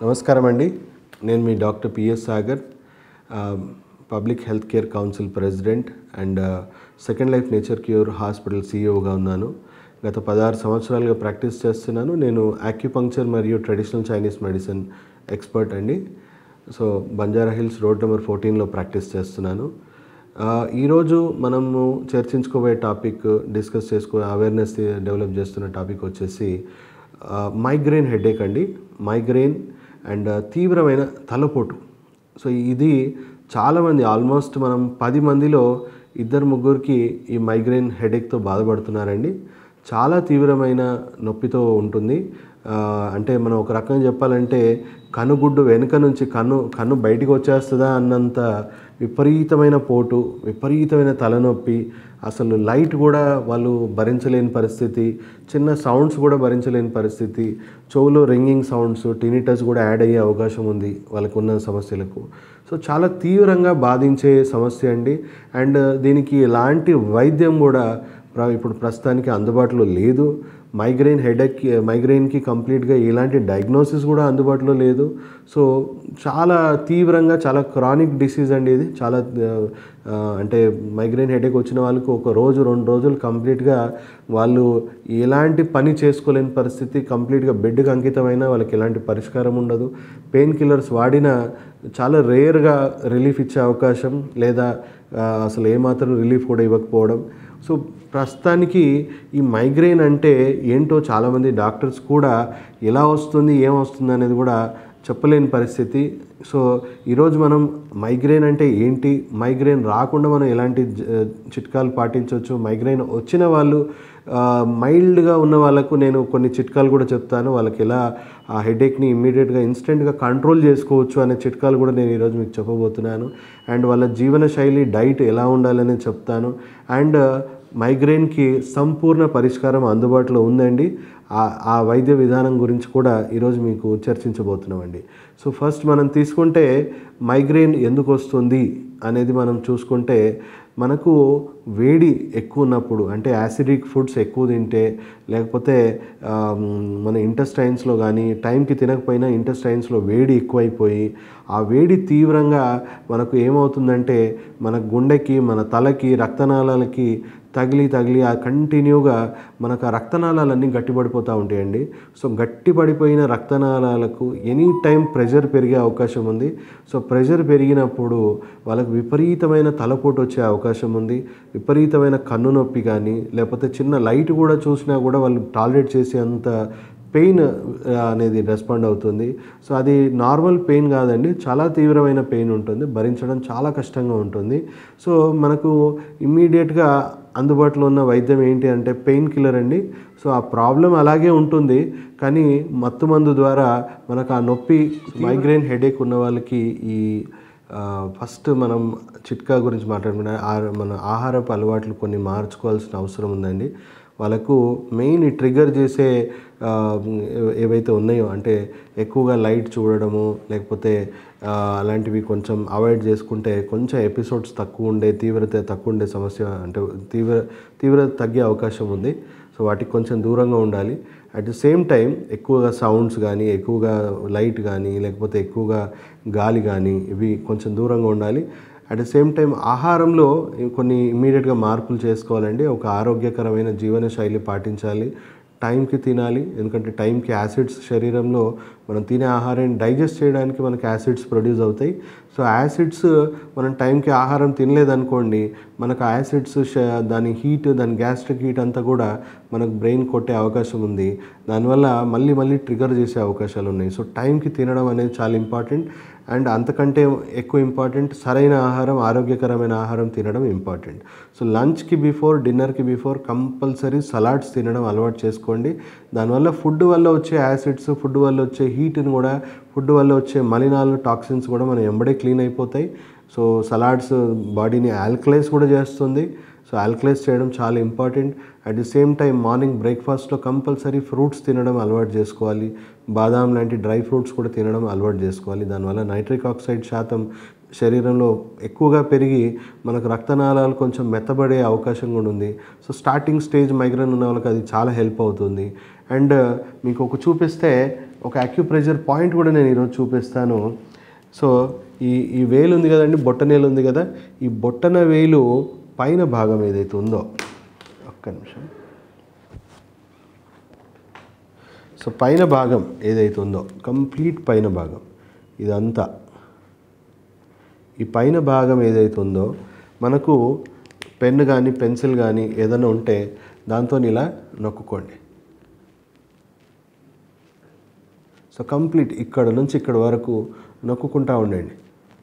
నమస్కారం అండి నేను మీ doctor P S Sagar public health care council president and second life nature cure hospital సీఈఓగా ఉన్నాను గత పదహారు సంవత్సరాలుగా ప్రాక్టీస్ చేస్తున్నాను నేను యాక్యుపంక్చర్ మరియు ట్రెడిషనల్ చైనీస్ మెడిసిన్ ఎక్స్పర్ట్ అండి so Banjara Hills road number ఫోర్టీన్లో ప్రాక్టీస్ చేస్తున్నాను ఆ, ఈరోజు మనము చర్చించుకోబోయే టాపిక్ డిస్కస్ చేసుకో అవేర్నెస్ డెవలప్ చేస్తున్న టాపిక్ వచ్చేసి మైగ్రెయిన్ హెడేక్ అండి మైగ్రెయిన్ అండ్ తీవ్రమైన తలపోటు సో ఇది చాలామంది ఆల్మోస్ట్ మనం పది మందిలో ఇద్దరు ముగ్గురికి ఈ మైగ్రెయిన్ హెడేక్తో బాధపడుతున్నారండి చాలా తీవ్రమైన నొప్పితో ఉంటుంది ఆ, అంటే మనం ఒక రకంగా చెప్పాలంటే కనుగుడ్డు వెనుక నుంచి కన్ను కన్ను బయటికి వచ్చేస్తుందా అన్నంత విపరీతమైన పోటు విపరీతమైన తలనొప్పి అసలు లైట్ కూడా వాళ్ళు భరించలేని పరిస్థితి చిన్న సౌండ్స్ కూడా భరించలేని పరిస్థితి చెవులో రింగింగ్ సౌండ్స్ టినిటస్ కూడా యాడ్ అయ్యే అవకాశం ఉంది వాళ్ళకున్న సమస్యలకు సో చాలా తీవ్రంగా బాధించే సమస్య అండి అండ్ దీనికి ఎలాంటి వైద్యం కూడా ప్ర- ఇప్పుడు ప్రస్తుతానికి అందుబాటులో లేదు మైగ్రెయిన్ హెడేక్ మైగ్రెయిన్కి కంప్లీట్గా ఎలాంటి డయాగ్నోసిస్ కూడా అందుబాటులో లేదు సో చాలా తీవ్రంగా చాలా క్రానిక్ డిసీజ్ అండి ఇది చాలా ఆ, అంటే మైగ్రెయిన్ హెడేక్ వచ్చిన వాళ్ళకి ఒక రోజు రెండు రోజులు కంప్లీట్గా వాళ్ళు ఎలాంటి పని చేసుకోలేని పరిస్థితి కంప్లీట్గా బెడ్కి అంకితమైన వాళ్ళకి ఎలాంటి పరిష్కారం ఉండదు పెయిన్ కిల్లర్స్ వాడినా చాలా రేర్గా రిలీఫ్ ఇచ్చే అవకాశం లేదా ఆ, అసలు ఏమాత్రం రిలీఫ్ కూడా ఇవ్వకపోవడం సో ప్రస్తుతానికి ఈ మైగ్రెయిన్ అంటే ఏంటో చాలామంది డాక్టర్స్ కూడా ఎలా వస్తుంది ఏం వస్తుంది అనేది కూడా చెప్పలేని పరిస్థితి సో ఈరోజు మనం మైగ్రెయిన్ అంటే ఏంటి మైగ్రెయిన్ రాకుండా మనం ఎలాంటి జ- చిట్కాలు పాటించవచ్చు మైగ్రెయిన్ వచ్చిన వాళ్ళు ఆ, మైల్డ్గా ఉన్న వాళ్ళకు నేను కొన్ని చిట్కాలు కూడా చెప్తాను వాళ్ళకి ఎలా ఆ హెడేక్ని ఇమ్మీడియట్గా ఇన్స్టెంట్గా కంట్రోల్ చేసుకోవచ్చు అనే చిట్కాలు కూడా నేను ఈరోజు మీకు చెప్పబోతున్నాను అండ్ వాళ్ళ జీవన శైలి డైట్ ఎలా ఉండాలని చెప్తాను అండ్ మైగ్రెయిన్కి సంపూర్ణ పరిష్కారం అందుబాటులో ఉందండి ఆ- ఆ వైద్య విధానం గురించి కూడా ఈరోజు మీకు చర్చించబోతున్నామండి సో ఫస్ట్ మనం తీసుకుంటే మైగ్రెయిన్ ఎందుకు వస్తుంది అనేది మనం చూసుకుంటే మనకు వేడి ఎక్కువ ఉన్నప్పుడు అంటే యాసిడిక్ ఫుడ్స్ ఎక్కువ తింటే లేకపోతే ఆమ్, మన ఇంటెస్టైన్స్లో కానీ టైంకి తినకపోయినా ఇంటెస్టైన్స్లో వేడి ఎక్కువైపోయి ఆ వేడి తీవ్రంగా మనకు ఏమవుతుందంటే మన గుండెకి మన తలకి రక్తనాళాలకి తగిలి తగిలి ఆ కంటిన్యూగా మనకు ఆ రక్తనాళాలన్నీ గట్టిపడిపోతూ ఉంటాయండి సో గట్టిపడిపోయిన రక్తనాళాలకు ఎనీ టైం ప్రెషర్ పెరిగే అవకాశం ఉంది సో ప్రెషర్ పెరిగినప్పుడు వాళ్ళకు విపరీతమైన తలపోటు వచ్చే అవకాశం ఉంది విపరీతమైన కన్ను నొప్పి కానీ లేకపోతే చిన్న లైట్ కూడా చూసినా కూడా వాళ్ళు టాలరేట్ చేసే అంత పెయిన్ అనేది రెస్పాండ్ అవుతుంది సో అది నార్మల్ పెయిన్ కాదండి చాలా తీవ్రమైన పెయిన్ ఉంటుంది భరించడం చాలా కష్టంగా ఉంటుంది సో మనకు ఇమ్మీడియట్గా అందుబాటులో ఉన్న వైద్యం ఏంటి అంటే పెయిన్ కిల్లర్ అండి సో ఆ ప్రాబ్లం అలాగే ఉంటుంది కానీ మత్తు మందు ద్వారా మనకు ఆ నొప్పి మైగ్రేన్ హెడేక్ ఉన్న వాళ్ళకి ఈ ఫస్ట్ మనం చిట్కా గురించి మాట్లాడుకున్న ఆ- మన ఆహారపు అలవాట్లు కొన్ని మార్చుకోవాల్సిన అవసరం ఉందండి వాళ్ళకు మెయిన్ ట్రిగర్ చేసే ఆ, ఏ- ఏవైతే ఉన్నాయో అంటే ఎక్కువగా లైట్ చూడడము లేకపోతే ఆ, అలాంటివి కొంచెం అవాయిడ్ చేసుకుంటే కొంచెం ఎపిసోడ్స్ తక్కువ ఉండే తీవ్రత తక్కువ ఉండే సమస్య అంటే తీవ్ర తీవ్రత తగ్గే అవకాశం ఉంది సో వాటికి కొంచెం దూరంగా ఉండాలి అట్ ద సేమ్ టైం ఎక్కువగా సౌండ్స్ కానీ ఎక్కువగా లైట్ కానీ లేకపోతే ఎక్కువగా గాలి కానీ ఇవి కొంచెం దూరంగా ఉండాలి అట్ ద సేమ్ టైం ఆహారంలో కొన్ని ఇమ్మీడియట్గా మార్పులు చేసుకోవాలండి ఒక ఆరోగ్యకరమైన జీవన శైలి పాటించాలి టైంకి తినాలి ఎందుకంటే టైంకి యాసిడ్స్ శరీరంలో మనం తినే ఆహారాన్ని డైజెస్ట్ చేయడానికి మనకి యాసిడ్స్ ప్రొడ్యూస్ అవుతాయి సో యాసిడ్స్ మనం టైంకి ఆహారం తినలేదనుకోండి మనకు ఆ యాసిడ్స్ శ- దాని హీట్ దాని గ్యాస్ట్రిక్ హీట్ అంతా కూడా మనకు బ్రెయిన్ కొట్టే అవకాశం ఉంది దానివల్ల మళ్ళీ మళ్ళీ ట్రిగర్ చేసే అవకాశాలు ఉన్నాయి సో టైంకి తినడం అనేది చాలా ఇంపార్టెంట్ అండ్ అంతకంటే ఎక్కువ ఇంపార్టెంట్ సరైన ఆహారం ఆరోగ్యకరమైన ఆహారం తినడం ఇంపార్టెంట్ సో లంచ్కి బిఫోర్ డిన్నర్కి బిఫోర్ కంపల్సరీ సలాడ్స్ తినడం అలవాటు చేసుకోండి దానివల్ల ఫుడ్ వల్ల వచ్చే యాసిడ్స్ ఫుడ్ వల్ల వచ్చే హీట్ని కూడా ఫుడ్ వల్ల వచ్చే మలినాలు టాక్సిన్స్ కూడా మనం ఎంబడే క్లీన్ అయిపోతాయి సో సలాడ్స్ బాడీని ఆల్కలైజ్ కూడా చేస్తుంది సో సో ఆల్కలైజ్ చేయడం చాలా important at the same time morning బ్రేక్ఫాస్ట్లో కంపల్సరీ ఫ్రూట్స్ తినడం అలవాటు చేసుకోవాలి బాదాం లాంటి డ్రై ఫ్రూట్స్ కూడా తినడం అలవాటు చేసుకోవాలి దానివల్ల నైట్రిక్ ఆక్సైడ్ శాతం శరీరంలో ఎక్కువగా పెరిగి మనకు రక్తనాళాలు కొంచెం మెత్తబడే అవకాశం కూడా ఉంది సో స్టార్టింగ్ స్టేజ్ మైగ్రేన్ ఉన్న వాళ్ళకి అది చాలా హెల్ప్ అవుతుంది అండ్ మీకు ఒక చూపిస్తే ఒక అక్యుప్రెషర్ పాయింట్ కూడా నేను ఈరోజు చూపిస్తాను సో ఈ ఈ వేలు ఉంది కదండి బొట్టనేలు ఉంది కదా ఈ బొట్టన వేలు పైన భాగం ఏదైతే ఉందో ఒక్క నిమిషం సో పైన భాగం ఏదైతే ఉందో కంప్లీట్ పైన భాగం ఇదంతా ఈ పైన భాగం ఏదైతే ఉందో మనకు పెన్ కానీ పెన్సిల్ కానీ ఏదైనా ఉంటే దాంతో ఇలా నొక్కుకోండి సో కంప్లీట్ ఇక్కడ నుంచి ఇక్కడ వరకు నొక్కుకుంటా ఉండండి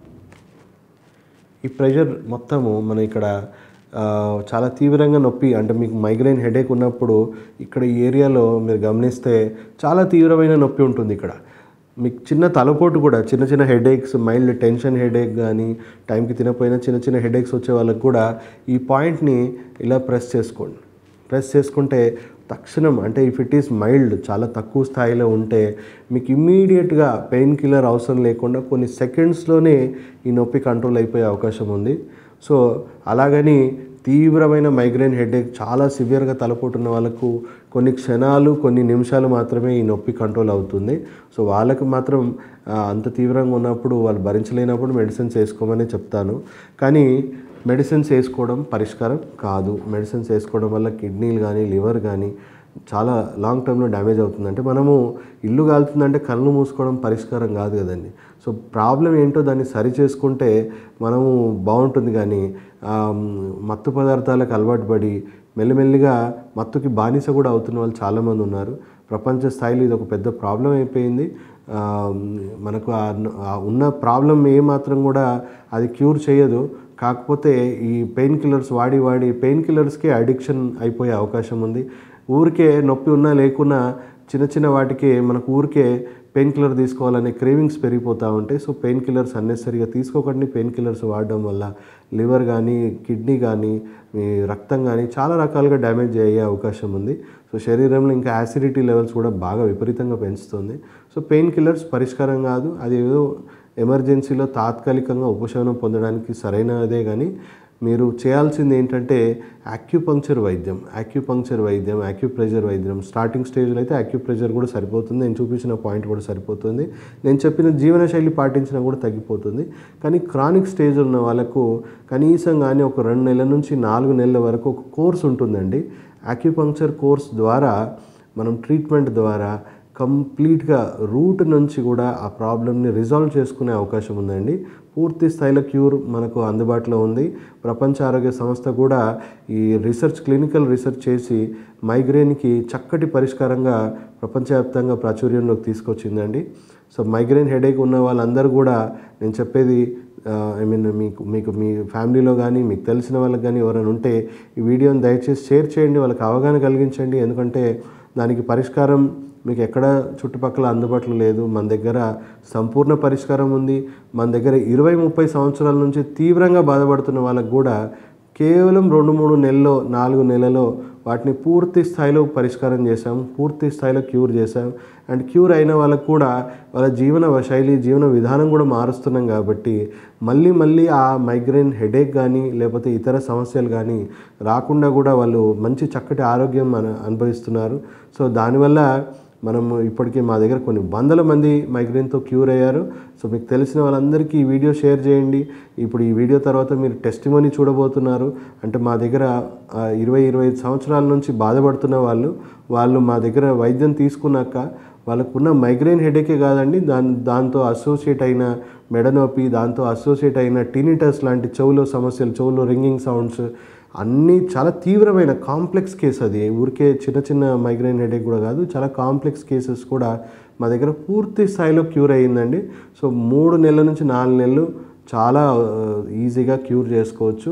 ఈ ప్రెషర్ మొత్తము మనం ఇక్కడ ఆ, చాలా తీవ్రంగా నొప్పి అంటే మీకు మైగ్రైన్ హెడేక్ ఉన్నప్పుడు ఇక్కడ ఈ ఏరియాలో మీరు గమనిస్తే చాలా తీవ్రమైన నొప్పి ఉంటుంది ఇక్కడ మీకు చిన్న తలపోటు కూడా చిన్న చిన్న హెడేక్స్ మైల్డ్ టెన్షన్ హెడేక్ కానీ టైంకి తినపోయినా చిన్న చిన్న హెడేక్స్ వచ్చే వాళ్ళకి కూడా ఈ పాయింట్ని ఇలా ప్రెస్ చేసుకోండి ప్రెస్ చేసుకుంటే తక్షణం అంటే ఇఫ్ ఇట్ ఈస్ మైల్డ్ చాలా తక్కువ స్థాయిలో ఉంటే మీకు ఇమ్మీడియట్గా పెయిన్ కిల్లర్ అవసరం లేకుండా కొన్ని సెకండ్స్లోనే ఈ నొప్పి కంట్రోల్ అయిపోయే అవకాశం ఉంది సో అలాగని తీవ్రమైన మైగ్రేన్ హెడేక్ చాలా సివియర్గా తలపోటున్న వాళ్ళకు కొన్ని క్షణాలు కొన్ని నిమిషాలు మాత్రమే ఈ నొప్పి కంట్రోల్ అవుతుంది సో వాళ్ళకి మాత్రం ఆ, అంత తీవ్రంగా ఉన్నప్పుడు వాళ్ళు భరించలేనప్పుడు మెడిసిన్స్ వేసుకోమని చెప్తాను కానీ మెడిసిన్స్ వేసుకోవడం పరిష్కారం కాదు మెడిసిన్స్ వేసుకోవడం వల్ల కిడ్నీలు కానీ లివర్ కానీ చాలా లాంగ్ టర్మ్లో డ్యామేజ్ అవుతుంది అంటే మనము ఇల్లు కాలుతుందంటే కళ్ళు మూసుకోవడం పరిష్కారం కాదు కదండి సో ప్రాబ్లం ఏంటో దాన్ని సరి చేసుకుంటే మనము బాగుంటుంది కానీ ఆ, మత్తు పదార్థాలకు అలవాటు పడి మెల్లిమెల్లిగా మత్తుకి బానిస కూడా అవుతున్న వాళ్ళు చాలామంది ఉన్నారు ప్రపంచ స్థాయిలో ఇది ఒక పెద్ద ప్రాబ్లం అయిపోయింది ఆ, మనకు ఆ ఆ ఉన్న ప్రాబ్లం ఏమాత్రం కూడా అది క్యూర్ చేయదు కాకపోతే ఈ పెయిన్ కిల్లర్స్ వాడి వాడి పెయిన్ కిల్లర్స్కి అడిక్షన్ అయిపోయే అవకాశం ఉంది ఊరికే నొప్పి ఉన్నా లేకున్నా చిన్న చిన్న వాటికి మనకు ఊరికే పెయిన్ కిల్లర్ తీసుకోవాలనే క్రేవింగ్స్ పెరిగిపోతూ ఉంటాయి సో పెయిన్ కిల్లర్స్ అన్నెసరిగా తీసుకోకండి పెయిన్ కిల్లర్స్ వాడడం వల్ల లివర్ కానీ కిడ్నీ కానీ మీ రక్తం కానీ చాలా రకాలుగా డ్యామేజ్ అయ్యే అవకాశం ఉంది సో శరీరంలో ఇంకా యాసిడిటీ లెవెల్స్ కూడా బాగా విపరీతంగా పెంచుతుంది సో పెయిన్ కిల్లర్స్ పరిష్కారం కాదు అది ఏదో ఎమర్జెన్సీలో తాత్కాలికంగా ఉపశమనం పొందడానికి సరైనదే కానీ మీరు చేయాల్సింది ఏంటంటే యాక్యుపంక్చర్ వైద్యం యాక్యుపంక్చర్ వైద్యం యాక్యుప్రెషర్ వైద్యం స్టార్టింగ్ స్టేజ్లో అయితే యాక్యుప్రెషర్ కూడా సరిపోతుంది నేను చూపించిన పాయింట్ కూడా సరిపోతుంది నేను చెప్పిన జీవనశైలి పాటించినా కూడా తగ్గిపోతుంది కానీ క్రానిక్ స్టేజ్ ఉన్న వాళ్ళకు కనీసం కానీ ఒక రెండు నెలల నుంచి నాలుగు నెలల వరకు ఒక కోర్స్ ఉంటుందండి యాక్యుపంక్చర్ కోర్స్ ద్వారా మనం ట్రీట్మెంట్ ద్వారా కంప్లీట్గా రూట్ నుంచి కూడా ఆ ప్రాబ్లమ్ని రిజాల్వ్ చేసుకునే అవకాశం ఉందండి పూర్తి స్థాయిలో క్యూర్ మనకు అందుబాటులో ఉంది ప్రపంచ ఆరోగ్య సంస్థ కూడా ఈ రీసెర్చ్ క్లినికల్ రీసెర్చ్ చేసి మైగ్రేన్కి చక్కటి పరిష్కారంగా ప్రపంచవ్యాప్తంగా ప్రాచుర్యంలోకి తీసుకొచ్చిందండి సో మైగ్రేన్ హెడేక్ ఉన్న వాళ్ళందరూ కూడా నేను చెప్పేది ఐ మీన్ మీకు మీకు మీ ఫ్యామిలీలో కానీ మీకు తెలిసిన వాళ్ళకి కానీ ఎవరైనా ఉంటే ఈ వీడియోని దయచేసి షేర్ చేయండి వాళ్ళకి అవగాహన కలిగించండి ఎందుకంటే దానికి పరిష్కారం మీకు ఎక్కడ చుట్టుపక్కల అందుబాటులో లేదు మన దగ్గర సంపూర్ణ పరిష్కారం ఉంది మన దగ్గర ఇరవై ముప్పై సంవత్సరాల నుంచి తీవ్రంగా బాధపడుతున్న వాళ్ళకు కూడా కేవలం రెండు మూడు నెలల్లో నాలుగు నెలలో వాటిని పూర్తి స్థాయిలో పరిష్కారం చేశాం పూర్తి స్థాయిలో క్యూర్ చేశాం అండ్ క్యూర్ అయిన వాళ్ళకు కూడా వాళ్ళ జీవన శైలి జీవన విధానం కూడా మారుస్తున్నాం కాబట్టి మళ్ళీ మళ్ళీ ఆ మైగ్రేన్ హెడేక్ కానీ లేకపోతే ఇతర సమస్యలు కానీ రాకుండా కూడా వాళ్ళు మంచి చక్కటి ఆరోగ్యం అను అనుభవిస్తున్నారు సో దానివల్ల మనము ఇప్పటికీ మా దగ్గర కొన్ని వందల మంది మైగ్రేన్తో క్యూర్ అయ్యారు సో మీకు తెలిసిన వాళ్ళందరికీ ఈ వీడియో షేర్ చేయండి ఇప్పుడు ఈ వీడియో తర్వాత మీరు టెస్టిమనీ చూడబోతున్నారు అంటే మా దగ్గర ఆ, ఇరవై ఇరవై ఐదు సంవత్సరాల నుంచి బాధపడుతున్న వాళ్ళు వాళ్ళు మా దగ్గర వైద్యం తీసుకున్నాక వాళ్ళకున్న మైగ్రేన్ హెడేకే కాదండి దాని దాంతో అసోసియేట్ అయిన మెడ నొప్పి దాంతో అసోసియేట్ అయిన టినిటస్ లాంటి చెవులో సమస్యలు చెవులో రింగింగ్ సౌండ్స్ అన్నీ చాలా తీవ్రమైన కాంప్లెక్స్ కేసు అది ఊరికే చిన్న చిన్న మైగ్రేన్ హెడేక్ కూడా కాదు చాలా కాంప్లెక్స్ కేసెస్ కూడా మా దగ్గర పూర్తి స్థాయిలో క్యూర్ అయ్యిందండి సో మూడు నెలల నుంచి నాలుగు నెలలు చాలా ఆ, ఈజీగా క్యూర్ చేసుకోవచ్చు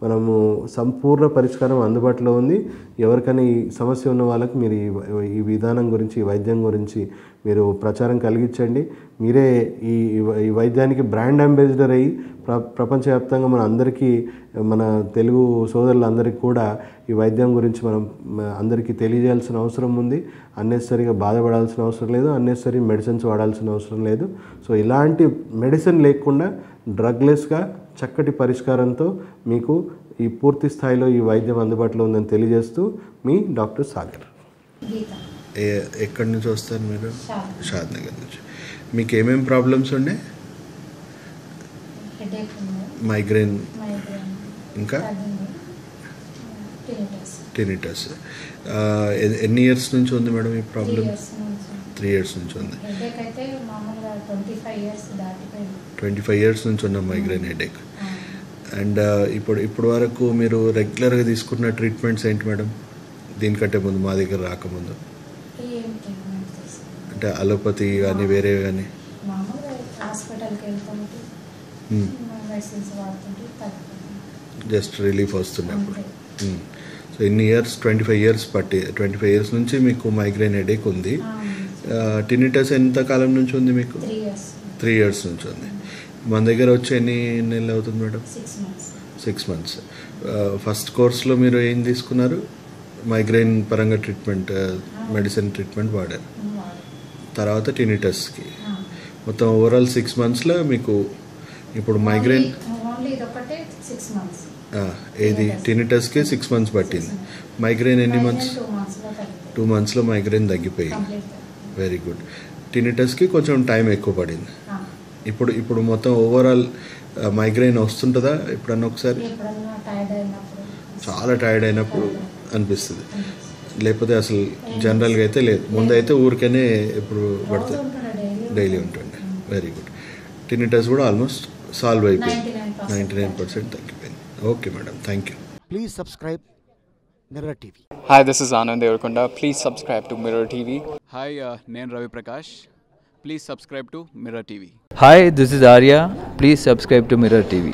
మనము సంపూర్ణ పరిష్కారం అందుబాటులో ఉంది ఎవరికైనా ఈ సమస్య ఉన్న వాళ్ళకి మీరు ఈ వ- ఈ విధానం గురించి ఈ వైద్యం గురించి మీరు ప్రచారం కలిగించండి మీరే ఈ ఈ వై- ఈ వైద్యానికి బ్రాండ్ అంబాసిడర్ అయ్యి ప్ర ప్రపంచవ్యాప్తంగా మన అందరికీ మన తెలుగు సోదరులందరికీ కూడా ఈ వైద్యం గురించి మనం మ- అందరికీ తెలియజేయాల్సిన అవసరం ఉంది అన్నెసరీగా బాధపడాల్సిన అవసరం లేదు అన్నెసరీ మెడిసిన్స్ వాడాల్సిన అవసరం లేదు సో ఇలాంటి మెడిసిన్ లేకుండా డ్రగ్లెస్గా చక్కటి పరిష్కారంతో మీకు ఈ పూర్తి స్థాయిలో ఈ వైద్యం అందుబాటులో ఉందని తెలియజేస్తూ మీ డాక్టర్ సాగర్ గీత ఏ ఎక్కడి నుంచి వస్తారు మీరు షాప్ షాద్ నగర్ నుంచి మీకు ఏమేమి ప్రాబ్లమ్స్ ఉండే హెడేక్ ఉంది మైగ్రేన్ మైగ్రేన్ ఇంకా తగ్గింది టినిటస్ టెనిటస్ ఎన్ని ఇయర్స్ నుంచి ఉంది మేడం ఈ త్రీ ప్రాబ్లం ఇయర్స్ నుంచి త్రీ ఇయర్స్ నుంచి ఉంది హెడేక్ అయితే మామూలుగా ట్వంటీ ఫైవ్ ఇయర్స్ దాటిపోయింది ట్వంటీ ఫైవ్ ఇయర్స్ నుంచి ఉన్న మైగ్రేన్ హెడేక్ ఆ, అండ్ ఇప్పుడు ఇప్పుడు వరకు మీరు రెగ్యులర్గా తీసుకున్న ట్రీట్మెంట్స్ ఏంటి మేడం దీనికంటే ముందు మా దగ్గర రాకముందు ఏం ట్రీట్మెంట్ తీసుకున్నాం అంటే అలోపతి కానీ వేరే కానీ మామూలుగా హాస్పిటల్కి వెళ్తుంటే మెడిసిన్స్ వాడుతుంటే తగ్గిపోయింది జస్ట్ రిలీఫ్ వస్తున్నప్పుడు అంతే. సో ఇన్ని ఇయర్స్ ట్వంటీ ఫైవ్ ఇయర్స్ పట్టి ట్వంటీ ఫైవ్ ఇయర్స్ నుంచి మీకు మైగ్రేన్ హెడేక్ ఉంది టినిటస్ ఎంత కాలం నుంచి ఉంది మీకు త్రీ ఇయర్స్ త్రీ ఇయర్స్ నుంచి ఉంది మన దగ్గర వచ్చి ఎన్ని నెలలు అవుతుంది madam six months six months first కోర్స్లో మీరు ఏం తీసుకున్నారు మైగ్రేన్ పరంగా ట్రీట్మెంట్ మెడిసిన్ ట్రీట్మెంట్ వాడారు వాడు తర్వాత టినిటస్కి ఆ. మొత్తం ఓవరాల్ సిక్స్ మంత్స్లో మీకు ఇప్పుడు మైగ్రేన్ ఓన్లీ- ఓన్లీ ఇదొకటే సిక్స్ మంత్స్ ఏది టినిటస్కి సిక్స్ మంత్స్ పట్టింది మైగ్రేన్ ఎన్ని మంత్స్ టూ మంత్స్లో తగ్గిపోయింది టూ మంత్స్లో మైగ్రేన్ తగ్గిపోయింది కంప్లీట్ వెరీ గుడ్ టినిటస్కి కొంచెం టైం ఎక్కువ పడింది ఆ. ఇప్పుడు ఇప్పుడు మొత్తం ఓవరాల్ మైగ్రేన్ వస్తుంటుందా ఎప్పుడన్నా ఒకసారి ఎప్పుడన్నా టైర్డ్ అయినప్పుడు చాలా టైర్డ్ అయినప్పుడు అనిపిస్తుంది లేకపోతే అసలు జనరల్గా అయితే లేదు ముందైతే ఊరికనే ఇప్పుడు పడుతుంది డైలీ ఉంటుండే వెరీ గుడ్ టినిటస్ కూడా ఆల్మోస్ట్ సాల్వ్ అయిపోయింది 99% నైంటీ నైన్ పర్సెంట్ తగ్గిపోయింది okay madam thank you Please subscribe Mirror TV. Hi, this is Anand Devarkonda. Please subscribe to Mirror TV. Hi నేను Ravi Prakash please subscribe to Mirror TV Hi, this is Arya. Please subscribe to Mirror TV.